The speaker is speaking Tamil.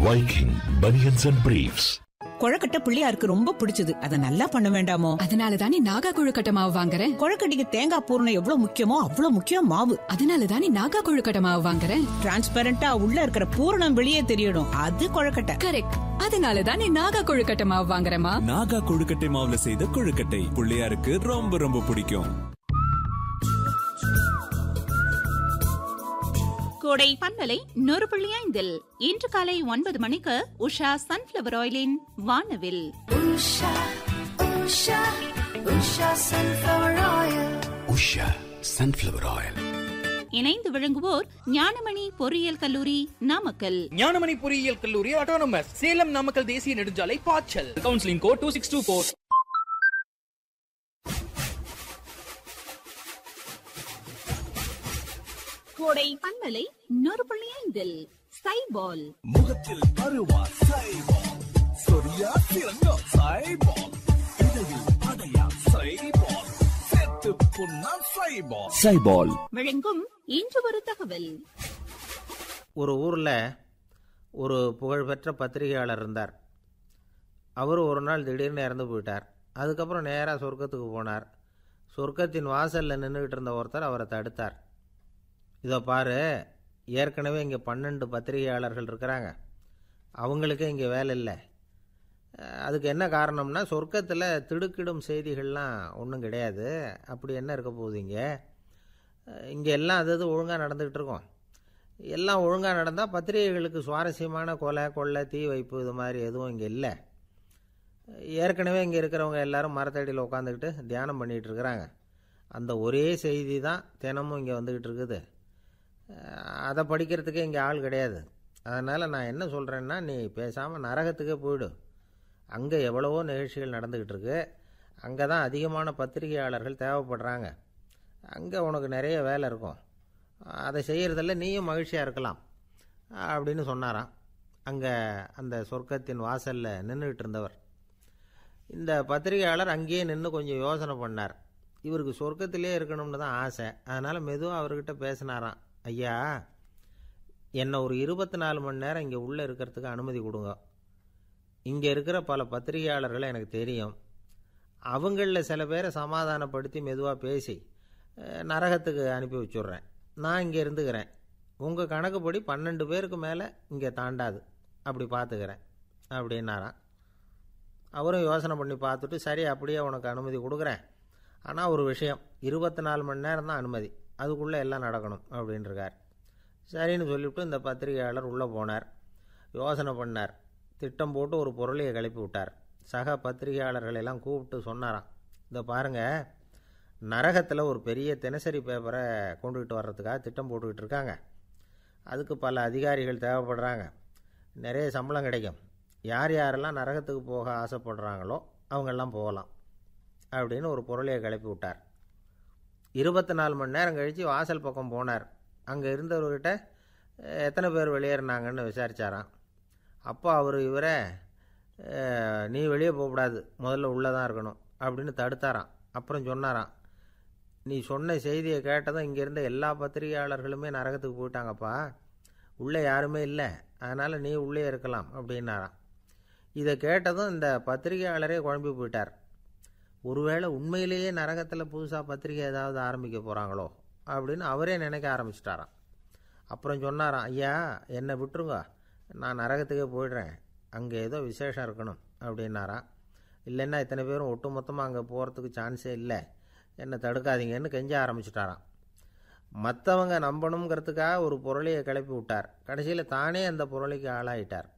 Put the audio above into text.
Viking Bunions and Briefs. கொழக்கட்டை பிள்ளையாருக்கு ரொம்ப பிடிச்சது அதை நல்லா பண்ண வேண்டாமோ அதனால தானே நாகா கொழுக்கட்டை மாவு வாங்குறேன் கொழக்கட்டைக்கு தேங்காய் பூரணம் எவ்வளவு முக்கியமோ அவ்வளவு முக்கியம் மாவு அதனால தானே நாகா கொழுக்கட்டை மாவு வாங்குறேன் டிரான்ஸ்பரண்டா உள்ள இருக்கிற பூரணம் வெளியே தெரியணும் அது கொழக்கட்டை கரெக்ட் அதனால தானே நாகா கொழுக்கட்டை மாவு வாங்குறேமா நாகா கொழுக்கட்டை மாவுல செய்த கொழுக்கட்டை பிள்ளையாருக்கு ரொம்ப ரொம்ப பிடிக்கும் கோடை பண்பலை நூறு புள்ளி ஐந்தில் இன்று காலை ஒன்பது மணிக்கு உஷா சன்ஃபிளவர் ஆயிலின் வானவில் உஷா சன்ஃபிளவர் ஆயில் இணைந்து விளங்குவோர் ஞானமணி பொறியியல் கல்லூரி நாமக்கல் ஞானமணி பொறியியல் கல்லூரி ஆட்டோனமஸ் சேலம் நாமக்கல் தேசிய நெடுஞ்சாலை பாய்ச்சல் counselling code two six two four Kodai பண்பலை நூறு புள்ளி ஐந்தில் சைபால் முகத்தில் அருவா சைபால் சொரியா சிறங்க சைபால் இடையில் அடையா சைபால் செத்து புண்ணா சைபால் சைபால் விளங்கும் இன்று ஒரு தகவல் ஒரு ஊரில் ஒரு புகழ்பெற்ற பத்திரிகையாளர் இருந்தார் அவர் ஒரு நாள் திடீர்னு இறந்து போயிட்டார் அதுக்கப்புறம் நேராக சொர்க்கத்துக்கு போனார் சொர்க்கத்தின் வாசலில் நின்றுக்கிட்டு இருந்த ஒருத்தர் அவரை தடுத்தார் இதோ பாரு ஏற்கனவே இங்கே பன்னெண்டு பத்திரிகையாளர்கள் இருக்கிறாங்க அவங்களுக்கே இங்கே வேலை இல்லை அஹ் அதுக்கு என்ன காரணம்னா சொர்க்கத்தில் திடுக்கிடும் செய்திகள்லாம் ஒன்றும் கிடையாது அப்படி என்ன இருக்க போகுது இங்கே அஹ் இங்கே எல்லாம் அது அது ஒழுங்காக நடந்துக்கிட்டு இருக்கோம் எல்லாம் ஒழுங்காக நடந்தால் பத்திரிகைகளுக்கு சுவாரஸ்யமான கொலை கொள்ளை தீ வைப்பு இது மாதிரி எதுவும் இங்கே இல்லை ஏற்கனவே இங்கே இருக்கிறவங்க எல்லாரும் மரத்தடியில் உட்காந்துக்கிட்டு தியானம் பண்ணிகிட்டு இருக்கிறாங்க அந்த ஒரே செய்தி தான் தினமும் இங்கே வந்துக்கிட்டு இருக்குது அஹ் அதை படிக்கிறதுக்கே இங்கே ஆள் கிடையாது அதனால் நான் என்ன சொல்கிறேன்னா நீ பேசாமல் நரகத்துக்கே போயிடு அங்கே எவ்வளவோ நிகழ்ச்சிகள் நடந்துக்கிட்டு இருக்கு அங்கே தான் அதிகமான பத்திரிகையாளர்கள் தேவைப்படுறாங்க அங்கே உனக்கு நிறைய வேலை இருக்கும் அதை செய்கிறதில்ல நீயும் மகிழ்ச்சியாக இருக்கலாம் அப்படின்னு சொன்னாராம் அங்கே அந்த சொர்க்கத்தின் வாசலில் நின்றுக்கிட்டு இருந்தவர் இந்த பத்திரிகையாளர் அங்கேயே நின்று கொஞ்சம் யோசனை பண்ணார் இவருக்கு சொர்க்கத்திலே இருக்கணும்னு தான் ஆசை அதனால் மெதுவாக அவர்கிட்ட பேசினாராம் ஐயா என்னை ஒரு இருபத்தி நாலு மணி நேரம் இங்கே உள்ளே இருக்கிறதுக்கு அனுமதி கொடுங்க இங்கே இருக்கிற பல பத்திரிகையாளர்களை எனக்கு தெரியும் அவங்களில் சில பேரை சமாதானப்படுத்தி மெதுவாக பேசி அஹ், நரகத்துக்கு அனுப்பி வச்சுட்றேன் நான் இங்கே இருந்துக்கிறேன் உங்கள் கணக்குப்படி பன்னெண்டு பேருக்கு மேலே இங்கே தாண்டாது அப்படி பார்த்துக்கிறேன் அப்படின்னாராம் அவரும் யோசனை பண்ணி பார்த்துட்டு சரி அப்படியே உனக்கு அனுமதி கொடுக்குறேன் ஆனால் ஒரு விஷயம் இருபத்தி நாலு மணி நேரம் தான் அனுமதி அதுக்குள்ளே எல்லாம் நடக்கணும் அப்படின்ட்டுருக்கார் சரின்னு சொல்லிவிட்டு இந்த பத்திரிகையாளர் உள்ளே போனார் யோசனை பண்ணார் திட்டம் போட்டு ஒரு பொருளையை கிளப்பி விட்டார் சக பத்திரிகையாளர்களை எல்லாம் கூப்பிட்டு சொன்னாராம் இந்த பாருங்கள் நரகத்தில் ஒரு பெரிய தினசரி பேப்பரை கொண்டுகிட்டு வர்றதுக்காக திட்டம் போட்டுக்கிட்டு இருக்காங்க அதுக்கு பல அதிகாரிகள் தேவைப்படுறாங்க நிறைய சம்பளம் கிடைக்கும் யார் யாரெல்லாம் நரகத்துக்கு போக ஆசைப்படுறாங்களோ அவங்கெல்லாம் போகலாம் அப்படின்னு ஒரு பொருளையை கிளப்பி விட்டார் இருபத்தி நாலு மணி நேரம் கழித்து வாசல் பக்கம் போனார் அங்கே இருந்தவர்கிட்ட "அஹ், எத்தனை பேர் வெளியேறினாங்கன்னு விசாரிச்சாராம் அப்போ அவர் இவரை "அஹ், நீ வெளியே போகக்கூடாது முதல்ல உள்ளே தான் இருக்கணும் அப்படின்னு தடுத்தாராம் அப்புறம் சொன்னாராம் நீ சொன்ன செய்தியை கேட்டதும் இங்கே இருந்த எல்லா பத்திரிகையாளர்களுமே நரகத்துக்கு போயிட்டாங்கப்பா உள்ளே யாருமே இல்லை அதனால் நீ உள்ளே இருக்கலாம் அப்படின்னாராம் இதை கேட்டதும் இந்த பத்திரிகையாளரே குழம்பி போயிட்டார் ஒருவேளை உண்மையிலேயே நரகத்தில் புதுசாக பத்திரிகை ஏதாவது ஆரம்பிக்க போகிறாங்களோ அப்படின்னு அவரே நினைக்க ஆரம்பிச்சிட்டாராம் அப்புறம் சொன்னாராம் ஐயா என்னை விட்டுருங்க நான் நரகத்துக்கே போயிடுறேன் அங்கே ஏதோ விசேஷம் இருக்கணும் அப்படின்னாராம் இல்லைன்னா இத்தனை பேரும் ஒட்டு மொத்தமாக அங்கே போகிறதுக்கு சான்ஸே இல்லை என்னை தடுக்காதீங்கன்னு கெஞ்ச ஆரம்பிச்சிட்டாராம் மற்றவங்க நம்பணுங்கிறதுக்காக ஒரு பொருளையை கிளப்பி விட்டார் கடைசியில் தானே அந்த பொருளைக்கு ஆளாயிட்டார்